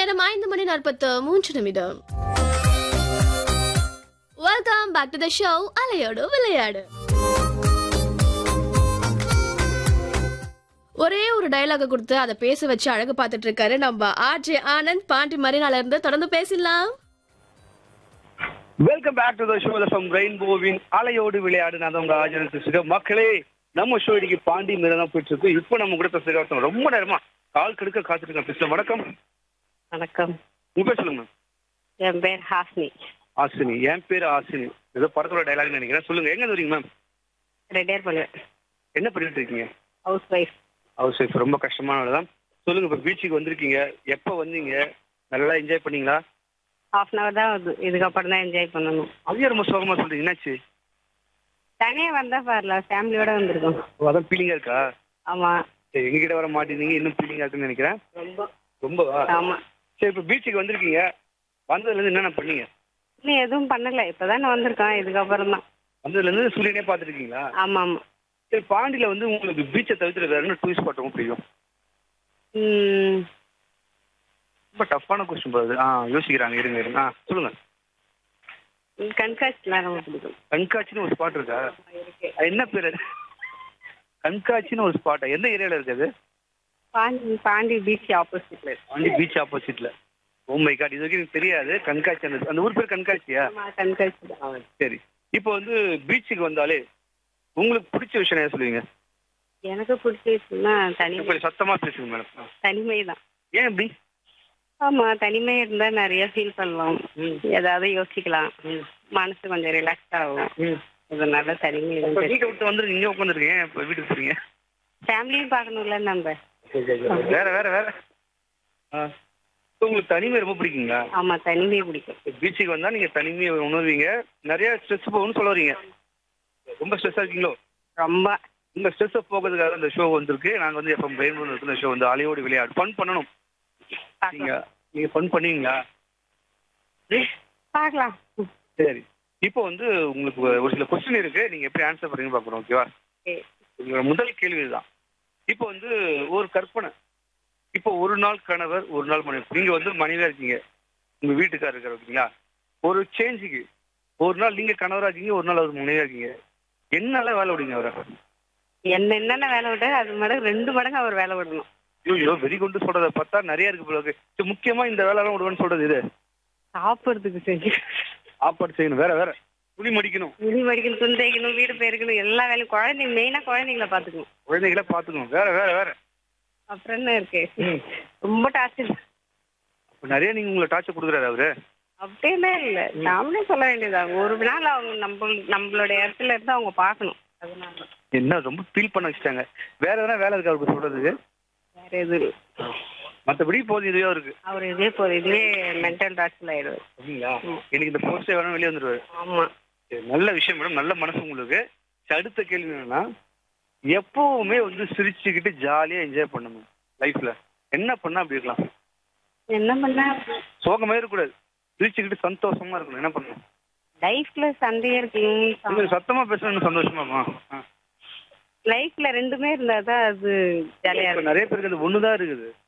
நேரம் ஐந்து மணி நாற்பத்து மூன்று நிமிடம் welcome back to the show அலையோடு விளையாடு ஒரே ஒரு டயலாக கொடுத்து அதை பேச வச்சு அழகு பார்த்துட்டு இருக்காரு நம்ம ஆர்ஜே ஆனந்த் பாண்டி மரினால இருந்து தொடர்ந்து பேசலாம் welcome back to the show from ரெயின்போவின் அலையோடு விளையாடு நான் தான் உங்க ஆஜரன் பேசுகிறேன் மக்களே நம்ம ஷோ இன்னைக்கு பாண்டி மேல தான் போயிட்டு இருக்கு இப்போ நம்ம கூட பேசுகிற ஒருத்தவங்க ரொம்ப நேரமா கால் கெடுக்க காத்துட்டு இருக்கேன் பேசுகிறேன் வணக்கம் வணக்கம் உங்க பேர் சொல்லுங்க மேம் என் பேர் ஹாஸ்னி ஆசினி என் பேர் ஆசினி ஏதோ படத்தோட டைலாக் நினைக்கிறேன் சொல்லுங்க எங்க இருந்து வரீங்க மேம் ரிட்டையர் பண்ணுவேன் என்ன பண்ணிட்டு இருக்கீங்க ஹவுஸ் ஒய்ஃப் ஹவுஸ் ஒய்ஃப் ரொம்ப கஷ்டமானதான் சொல்லுங்க இப்போ பீச்சுக்கு வந்திருக்கீங்க எப்போ வந்தீங்க நல்லா என்ஜாய் பண்ணீங்களா ஹாஃப் அன் ஹவர் தான் ஆகுது இதுக்கப்புறம் தான் என்ஜாய் பண்ணணும் அதையே ரொம்ப சோகமா சொல்றீங்க என்னாச்சு தனியாக வந்தால் பாருல ஃபேமிலியோட வந்திருக்கோம் ஓ, அதான் ஃபீலிங்கா இருக்கா ஆமாம் சரி எங்ககிட்ட வர மாட்டேங்க இன்னும் ஃபீலிங்கா இருக்குன்னு நினைக்கிறேன் ரொம்ப ரொம்பவா ஆமாம் சரி இப்போ பீச்சுக்கு வந்திருக்கீங்க வந்ததுலேருந்து என்னென்ன பண்ணீங்க இன்னும் எதுவும் பண்ணலை இப்போ தானே வந்திருக்கோம் இதுக்கப்புறம் தான் வந்ததுலேருந்து சூரியனே பார்த்துருக்கீங்களா ஆமாம் ஆமாம் சரி பாண்டியில் வந்து உங்களுக்கு பீச்சை தவிர்த்து வேற என்ன டூரிஸ்ட் ஸ்பாட் ரொம்ப பிடிக்கும் ம், ரொம்ப டஃப்பான கொஸ்டின் போகுது ஆ யோசிக்கிறாங்க இருங்க இருங்க ஆ சொல்லுங்க கண்காட்சிலாம் ரொம்ப பிடிக்கும் கண்காட்சின்னு ஒரு ஸ்பாட் இருக்கா இருக்கு அது என்ன பேர் அது கண்காட்சின்னு ஒரு ஸ்பாட்டா எந்த ஏரியாவில் இருக்குது பாண்டி பாண்டி பீச் ஆப்போசிட்ல இருக்கு பாண்டி பீச் ஆப்போசிட்ல ஓ மை காட் இது வரைக்கும் எனக்கு தெரியாது கண்காட்சி அந்த அந்த ஊர் பேர் கண்காட்சியா ஆமாம் கண்காட்சி தான் ஆ சரி இப்போ வந்து பீச்சுக்கு வந்தாலே உங்களுக்கு பிடிச்ச விஷயம் என்ன சொல்லுவீங்க எனக்கு பிடிச்ச விஷயம்னா தனிமை கொஞ்சம் சத்தமா பேசுங்க மேடம் தனிமை தான் ஏன் இப்படி ஆமாம் தனிமை இருந்தால் நிறைய ஃபீல் பண்ணலாம் ம். ஏதாவது யோசிக்கலாம் ம். மனசு கொஞ்சம் ரிலாக்ஸ் ஆகும் ம் அதனால தனிமை இப்போ தான் வீட்டை விட்டு வந்து இங்கே உட்காந்துருக்கீங்க இப்போ வீட்டுக்கு போறீங்க ஃபேமிலியும் பார்க்கணும்ல நம்ம வேற வேற வேற ஆ இப்போ உங்களுக்கு தனிமை ரொம்ப பிடிக்குங்களா ஆமா தனிமை பிடிக்கும் பீச்சுக்கு வந்தா நீங்க தனிமையை உணர்வீங்க நிறைய ஸ்ட்ரெஸ் போகணும்னு சொல்ல வரீங்க ரொம்ப ஸ்ட்ரெஸ்ஸா இருக்கீங்களோ ரொம்ப இந்த ஸ்ட்ரெஸ்ஸை போகிறதுக்காக இந்த ஷோ வந்திருக்கு நாங்க வந்து எப்போ பிரெயின் இருக்கு இந்த ஷோ வந்து அலையோடு விளையாடு ஃபன் பண்ணணும் நீங்க நீங்க ஃபன் பண்ணுவீங்களா பார்க்கலாம் சரி இப்போ வந்து உங்களுக்கு ஒரு சில கொஸ்டின் இருக்கு நீங்க எப்படி ஆன்சர் பண்ணுறீங்கன்னு பார்க்குறோம் ஓகேவா Okay. உங்களோட முதல் கேள்வி இதுதான் இப்போ வந்து ஒரு கற்பனை இப்போ ஒரு நாள் கணவர் ஒரு நாள் மனைவி நீங்க வந்து மனைவியா இருக்கீங்க உங்க வீட்டுக்காரர் இருக்காரு ஓகேங்களா ஒரு சேஞ்சுக்கு ஒரு நாள் நீங்க கணவரா இருக்கீங்க ஒரு நாள் அவர் மனைவியா இருக்கீங்க என்னெல்லாம் வேலை விடுங்க அவரை என்ன என்னென்ன வேலை விட்டு அது மடங்கு ரெண்டு மடங்கு அவர் வேலை விடணும் ஐயோ வெரி குண்டு சொல்றத பார்த்தா நிறைய இருக்கு போல இருக்கு சரி, முக்கியமா இந்த வேலைலாம் விடுவேன்னு சொல்றது இது சாப்பிட்றதுக்கு செஞ்சு சாப்பாடு செய்யணும் வேற வேற துணி மடிக்கணும் துணி மடிக்கணும் துணி தைக்கணும் வீடு பெருக்கணும் எல்லா வேலையும் குழந்தைங்க மெயினா குழந்தைங்கள பாத்துக்கணும் குழந்தைகளை பாத்துக்கணும் வேற வேற வேற அப்புறம் என்ன இருக்கு ம். ரொம்ப டார்ச்சர் அப்ப நிறைய நீங்க உங்களை டார்ச்சர் கொடுக்குறாரு அவரு அப்படியெல்லாம் இல்ல நாமளே சொல்ல வேண்டியதா ஒரு நாள் அவங்க நம்ம நம்மளுடைய இடத்துல இருந்து அவங்க பார்க்கணும் அதனால என்ன ரொம்ப ஃபீல் பண்ண வச்சுட்டாங்க வேற எதனா வேலை இருக்கு அவருக்கு சொல்றதுக்கு வேற எதுவும் இல்ல. மத்தபடி போதும் இதுவே இருக்கு அவர் இதே போதும் இதுவே மென்டல் டார்ச்சர் ஆயிடுவார் அப்படிங்களா எனக்கு இந்த போஸ்டே வேணும் வெளியே வந்துருவாரு ஆமா சரி, நல்ல விஷயம் மேடம் நல்ல மனசு உங்களுக்கு சரி, அடுத்த கேள்வி என்னன்னா எப்பவுமே வந்து சிரிச்சுக்கிட்டு ஜாலியா என்ஜாய் பண்ணணும் லைஃப்ல என்ன பண்ணா அப்படி இருக்கலாம் என்ன பண்ண சோகமே இருக்கக்கூடாது சிரிச்சுக்கிட்டு சந்தோஷமா இருக்கணும் என்ன பண்ணணும் லைஃப்ல சண்டையே இருக்கு கொஞ்சம் சத்தமா பேசணும் சந்தோஷமா இருக்கும் ஆ. லைஃப்ல ரெண்டுமே இருந்தாதான் அது ஜாலியா இப்ப இருக்கும் நிறைய பேருக்கு அது ஒண்ணுதான் இருக்குது